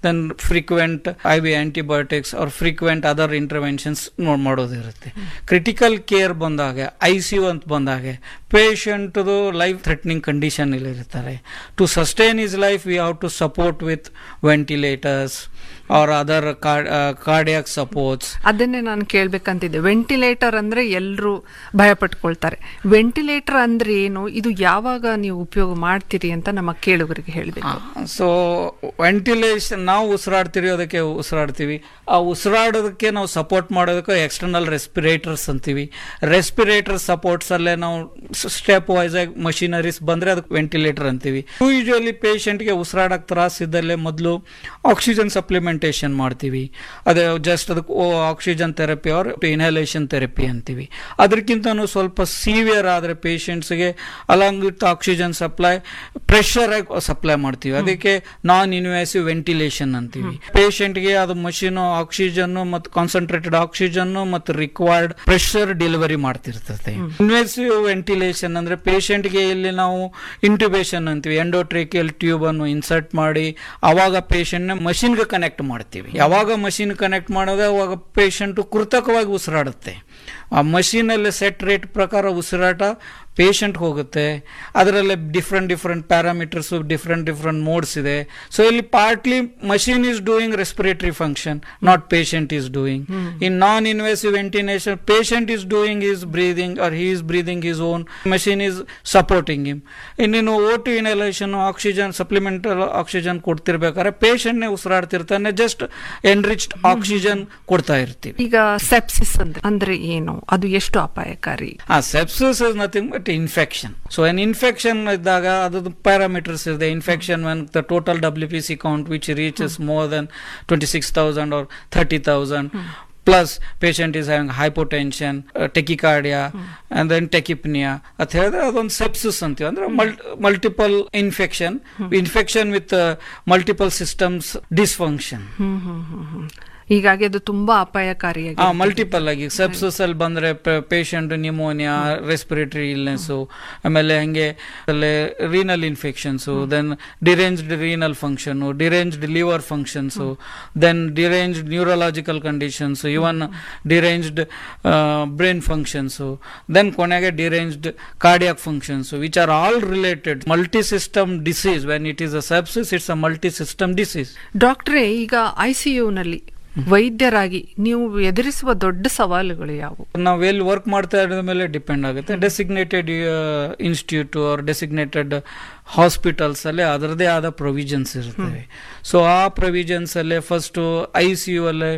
then frequent I V antibiotics ಅವ್ರ frequent other interventions ನೋಡ್ ಮಾಡೋದಿರುತ್ತೆ ಕ್ರಿಟಿಕಲ್ ಕೇರ್ ಬಂದಾಗ ಐ ಸಿ ಯು ಅಂತ ಬಂದಾಗ ಪೇಷಂಟ್ದು ಲೈಫ್ ಥ್ರೆಟ್ನಿಂಗ್ ಕಂಡೀಷನ್ ಇರ್ತಾರೆ to sustain his life we have to support with ventilators or other cardiac supports ಅದನ್ನೇ ನಾನು ಕೇಳ್ಬೇಕಂತಿದ್ದೆ ವೆಂಟಿಲೇಟರ್ ಅಂದ್ರೆ ಎಲ್ಲರೂ ಭಯ ಪಟ್ಕೊಳ್ತಾರೆ ವೆಂಟಿಲೇಟರ್ ಅಂದ್ರೆ ಏನು ಇದು ಯಾವಾಗ ನೀವು ಉಪಯೋಗ ಮಾಡ್ತೀರಿ ಅಂತ ನಮ್ಮ ಕೇಳುಗರಿಗೆ ಹೇಳಬೇಕು ಸೊ ವೆಂಟಿಲೇಷನ್ ನಾವು ಉಸಿರಾಡ್ತೀವಿ ಅದಕ್ಕೆ ಉಸಿರಾಡ್ತೀವಿ ಆ ಉಸಿರಾಡೋದಕ್ಕೆ ನಾವು ಸಪೋರ್ಟ್ ಮಾಡೋದಕ್ಕೆ ಎಕ್ಸ್ಟರ್ನಲ್ ರೆಸ್ಪಿರೇಟರ್ಸ್ ಅಂತೀವಿ ರೆಸ್ಪಿರೇಟರ್ ಸಪೋರ್ಟ್ಸ್ ಅಲ್ಲೇ ನಾವು ಸ್ಟೆಪ್ ವೈಸ್ ಆಗಿ ಮಷಿನರೀಸ್ ಬಂದ್ರೆ ಅದಕ್ಕೆ ವೆಂಟಿಲೇಟರ್ ಅಂತೀವಿ ಯೂಶುವಲಿ ಪೇಷಂಟ್ಗೆ ಉಸಿರಾಡಕ್ಕೆ ತ್ರಾಸ ಇದ್ದಲ್ಲೇ ಮೊದಲು ಆಕ್ಸಿಜನ್ ಸಪ್ಲಿಮೆಂಟೇಷನ್ ಮಾಡ್ತೀವಿ ಅದೇ ಜಸ್ಟ್ ಅದಕ್ಕೆ oxygen therapy or inhalation therapy ಅಂತೀವಿ ಅದಕ್ಕಿಂತನೂ ಸ್ವಲ್ಪ ಸೀವಿಯರ್ ಆದರೆ ಪೇಷಂಟ್ಸ್ಗೆ along with oxygen supply pressure ಆಗಿ ಸಪ್ಲೈ ಮಾಡ್ತೀವಿ ಅದಕ್ಕೆ ನಾನ್ ಇನ್ವೇಸಿವ್ ವೆಂಟಿಲೇಷನ್ ಅಂತೀವಿ ಪೇಷಂಟ್ಗೆ ಅದು ಮಷೀನ್ ಆಕ್ಸಿಜನ್ ಮತ್ತು ಕಾನ್ಸಂಟ್ರೇಟೆಡ್ ಆಕ್ಸಿಜನ್ ಮತ್ತು ರಿಕ್ವೈರ್ಡ್ ಪ್ರೆಷರ್ ಡೆಲಿವರಿ ಮಾಡ್ತಿರ್ತದೆ ಇನ್ವೇಸಿವ್ ವೆಂಟಿಲೇಷನ್ ಅಂದ್ರೆ ಪೇಷಂಟ್ಗೆ ಇಲ್ಲಿ ನಾವು ಇಂಟ್ಯುಬೇಷನ್ ಅಂತೀವಿ ಎಂಡೋಟ್ರೇಕಿಯಲ್ ಟ್ಯೂಬ್ ಅನ್ನು ಇನ್ಸರ್ಟ್ ಮಾಡಿ ಅವಾಗ ಪೇಷಂಟ್ ನ ಮಷಿನ್ಗೆ ಕನೆಕ್ಟ್ ಮಾಡ್ತೀವಿ ಯಾವಾಗ ಮಷಿನ್ ಕನೆಕ್ಟ್ ಮಾಡೋದು ಅವಾಗ ಪೇಷಂಟ್ ಕೃತಕವಾಗಿ ಉಸಿರಾಡುತ್ತೆ ಆ ಮಷೀನಲ್ಲಿ ಸೆಟ್ ರೇಟ್ ಪ್ರಕಾರ ಉಸಿರಾಟ ಪೇಷಂಟ್ ಹೋಗುತ್ತೆ ಅದರಲ್ಲಿ different different parameters different different modes ಇದೆ ಸೊ ಇಲ್ಲಿ partly machine is doing respiratory function not patient is doing in non invasive ventilation patient is doing is breathing or he is breathing his own machine is supporting him ಇನ್ನೇನು O two inhalation oxygen supplemental oxygen ಕೊಡ್ತಿರ್ಬೇಕಾದ್ರೆ ಪೇಷಂಟ್ನೇ ಉಸಿರಾಡ್ತಿರ್ತಾನೆ just enriched oxygen ಕೊಡ್ತಾ ಇರ್ತೀವಿ ಈಗ sepsis ಅಂದ್ರೆ ಅಂದ್ರೆ ಏನು ಅದು ಎಷ್ಟು ಅಪಾಯಕಾರಿ ಆ sepsis is nothing but infection so an infection ಇದ್ದಾಗ ಅದು ಪ್ಯಾರಾಮೀಟರ್ಸ್ ಇದೆ infection when the total W B C count which reaches more than twenty six thousand or thirty thousand plus patient is hang hypotension tachycardia and then tachypnea ಅಂತ ಹೇಳಿದ್ರೆ ಅದೊಂದು sepsis ಅಂತೀವಿ ಅಂದ್ರೆ multiple infection infection with multiple systems dysfunction hmm hmm hmm hmm ಹೀಗಾಗಿ ಅದು ತುಂಬಾ ಅಪಾಯಕಾರಿಯಾಗಿ ಆ multiple ಆಗಿ ಸೆಪ್ಸಸ್ ಅಲ್ಲಿ ಬಂದ್ರೆ ಪೇಷಂಟ್ ನಿಮೋನಿಯಾ ರೆಸ್ಪಿರೇಟರಿ ಇಲ್ನೆಸ್ ಆಮೇಲೆ ಹಂಗೆ ಅಲ್ಲೇ renal infections then deranged renal function deranged liver functions then deranged neurological conditions even deranged brain functions then ಕೊನೆಗೆ deranged cardiac functions which are all related multi system disease when it is a sepsis it's a multi system disease ಡಾಕ್ಟ್ರೇ ಈಗ ICU ನಲ್ಲಿ ವೈದ್ಯರಾಗಿ ನೀವು ಎದುರಿಸುವ ದೊಡ್ಡ ಸವಾಲುಗಳು ಯಾವುವು ನಾವು ಎಲ್ಲಿ ವರ್ಕ್ ಮಾಡ್ತಾ ಇರೋದ್ರ ಮೇಲೆ ಡಿಪೆಂಡ್ ಆಗುತ್ತೆ designated institute or designated hospitals ಅಲ್ಲಿ ಅದರದೇ ಆದ ಪ್ರೊವಿಷನ್ಸ್ ಇರ್ತವೆ ಸೊ ಆ ಪ್ರೊವಿಷನ್ಸ್ ಅಲ್ಲೇ ಫಸ್ಟ್ ಐ ಸಿ ಯು ಅಲ್ಲೇ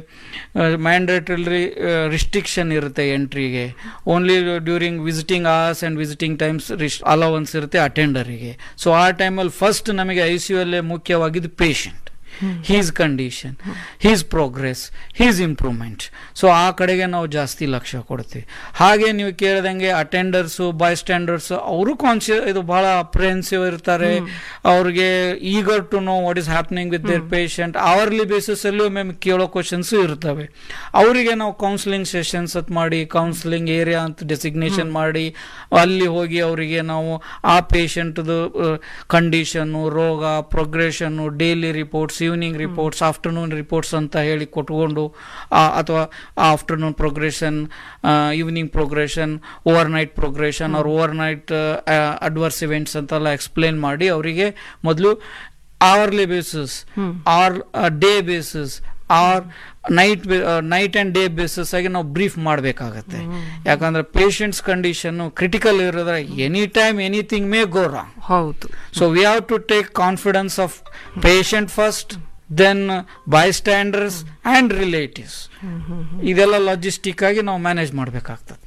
ಮ್ಯಾಂಡೇಟರಿ ರಿಸ್ಟ್ರಿಕ್ಷನ್ ಇರುತ್ತೆ ಎಂಟ್ರಿಗೆ only during visiting hours and visiting times allowance ಇರುತ್ತೆ ಅಟೆಂಡರಿಗೆ ಸೊ ಆ ಟೈಮಲ್ಲಿ ಫಸ್ಟ್ ನಮಗೆ ಐ ಸಿ ಯು ಅಲ್ಲೇ ಮುಖ್ಯವಾಗಿದ್ದು patient his condition his progress his improvement so ಆ ಕಡೆಗೆ ನಾವು ಜಾಸ್ತಿ ಲಕ್ಷ್ಯ ಕೊಡ್ತೀವಿ ಹಾಗೆ ನೀವು ಕೇಳ್ದಂಗೆ ಅಟೆಂಡರ್ಸು ಬಾಯ್ ಸ್ಟ್ಯಾಂಡರ್ಸ್ ಅವರು ಕಾನ್ಶಿಯಸ್ ಇದು ಬಹಳ ಅಪ್ರೆನ್ಸಿವ್ ಇರ್ತಾರೆ ಅವ್ರಿಗೆ eager to know what is happening with their patient hourly basis ಅಲ್ಲೂ ಮ್ಯಾಮ್ ಕೇಳೋ ಕ್ವಶನ್ಸ್ ಇರ್ತವೆ ಅವರಿಗೆ ನಾವು ಕೌನ್ಸಿಲಿಂಗ್ ಸೆಷನ್ಸ್ ಅಂತ ಮಾಡಿ ಕೌನ್ಸಿಲಿಂಗ್ ಏರಿಯಾ ಅಂತ ಡೆಸಿಗ್ನೇಷನ್ ಮಾಡಿ ಅಲ್ಲಿ ಹೋಗಿ ಅವರಿಗೆ ನಾವು ಆ ಪೇಷಂಟ್ದು ಕಂಡೀಷನ್ನು ರೋಗ ಪ್ರೋಗ್ರೆಷನ್ನು daily reports evening reports afternoon reports ಅಂತ ಹೇಳಿ ಕೊಟ್ಕೊಂಡು ಅಥವಾ afternoon progression evening progression overnight progression ಅವ್ರ ಓವರ್ ನೈಟ್ ಅಡ್ವರ್ಸ್ ಇವೆಂಟ್ಸ್ ಅಂತೆಲ್ಲ ಎಕ್ಸ್ಪ್ಲೇನ್ ಮಾಡಿ ಅವರಿಗೆ ಮೊದಲು hourly basis or day basis or night night and day basis ಆಗಿ ನಾವು ಬ್ರೀಫ್ ಮಾಡಬೇಕಾಗತ್ತೆ ಯಾಕಂದ್ರೆ ಪೇಷಂಟ್ಸ್ ಕಂಡೀಷನ್ ಕ್ರಿಟಿಕಲ್ ಇರೋದ್ರೆ any time anything may go wrong ಹೌದು so we have to take confidence of patient first then by ಸ್ಟ್ಯಾಂಡರ್ಸ್ and relatives ಇದೆಲ್ಲ logistic ಆಗಿ ನಾವು manage ಮಾಡಬೇಕಾಗ್ತದೆ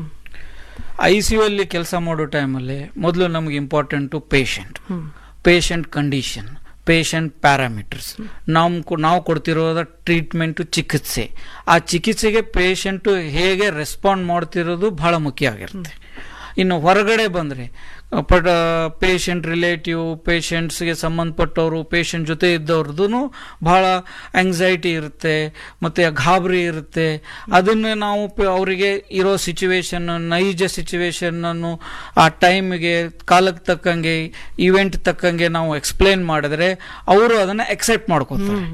ಐ ಸಿ ಯು ಅಲ್ಲಿ ಕೆಲಸ ಮಾಡೋ ಟೈಮಲ್ಲಿ ಮೊದಲು ನಮ್ಗೆ important patient patient condition patient parameters ನಾವು ನಾವು ಕೊಡ್ತಿರೋದ ಟ್ರೀಟ್ಮೆಂಟು ಚಿಕಿತ್ಸೆ ಆ ಚಿಕಿತ್ಸೆಗೆ ಪೇಷಂಟು ಹೇಗೆ ರೆಸ್ಪಾಂಡ್ ಮಾಡ್ತಿರೋದು ಬಹಳ ಮುಖ್ಯ ಆಗಿರುತ್ತೆ ಇನ್ನು ಹೊರಗಡೆ ಬಂದರೆ ಪಟ್ ಪೇಷಂಟ್ ರಿಲೇಟಿವ್ ಪೇಷಂಟ್ಸ್ಗೆ ಸಂಬಂಧಪಟ್ಟವರು ಪೇಷಂಟ್ ಜೊತೆ ಇದ್ದವ್ರದ್ದು ಬಹಳ ಆಂಗ್ಸೈಟಿ ಇರುತ್ತೆ ಮತ್ತು ಗಾಬರಿ ಇರುತ್ತೆ ಅದನ್ನು ನಾವು ಪ- ಅವರಿಗೆ ಇರೋ ಸಿಚುವೇಶನ್ ನೈಜ ಸಿಚುವೇಶನ್ನನ್ನು ಆ ಟೈಮಿಗೆ ಕಾಲಕ್ಕೆ ತಕ್ಕಂಗೆ ಇವೆಂಟ್ ತಕ್ಕಂಗೆ ನಾವು ಎಕ್ಸ್ಪ್ಲೇನ್ ಮಾಡಿದ್ರೆ ಅವರು ಅದನ್ನು ಎಕ್ಸೆಪ್ಟ್ ಮಾಡ್ಕೋತಾರೆ